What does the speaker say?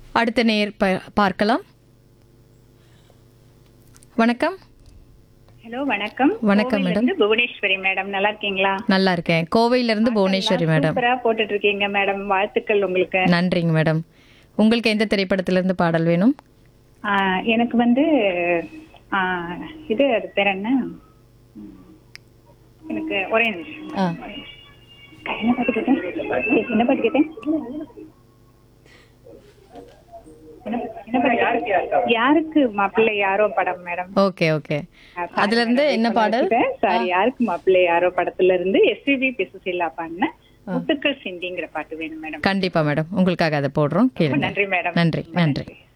அடுத்த நேர் ப- பார்க்கலாம் வணக்கம் ஹலோ வணக்கம் வணக்கம், கோவையில மேடம். இருந்து புவனேஸ்வரி மேடம் நல்லா இருக்கீங்களா நல்லா இருக்கேன் கோவையிலிருந்து புவனேஸ்வரி மேடம் சூப்பரா போட்டுட்டு இருக்கீங்க மேடம் வாழ்த்துக்கள் உங்களுக்கு நன்றிங்க மேடம் உங்களுக்கு எந்த திரைப்படத்திலிருந்து பாடல் வேணும் ஆ, எனக்கு வந்து ஆ, இது அது பேர் என்ன ம், எனக்கு ஒரே நிமிஷம் ஆ என்ன பாட்டு கேட்டேன் என்ன பாட்டு கேட்டேன் என்ன என்ன பாட்டு? யாருக்கு மாப்பிள்ளை யாரோ படம் மேடம் ஓகே ஓகே அதுல இருந்து என்ன பாடல் சாரி யாருக்கு மாப்பிள்ளை யாரோ படத்துல இருந்து எஸ்பிபி பிசுசில்லா பாடின முத்துக்கள் சிந்திங்கிற பாட்டு வேணும் மேடம் கண்டிப்பா மேடம் உங்களுக்காக அதை போடுறோம் கேளுங்க நன்றி மேடம் நன்றி நன்றி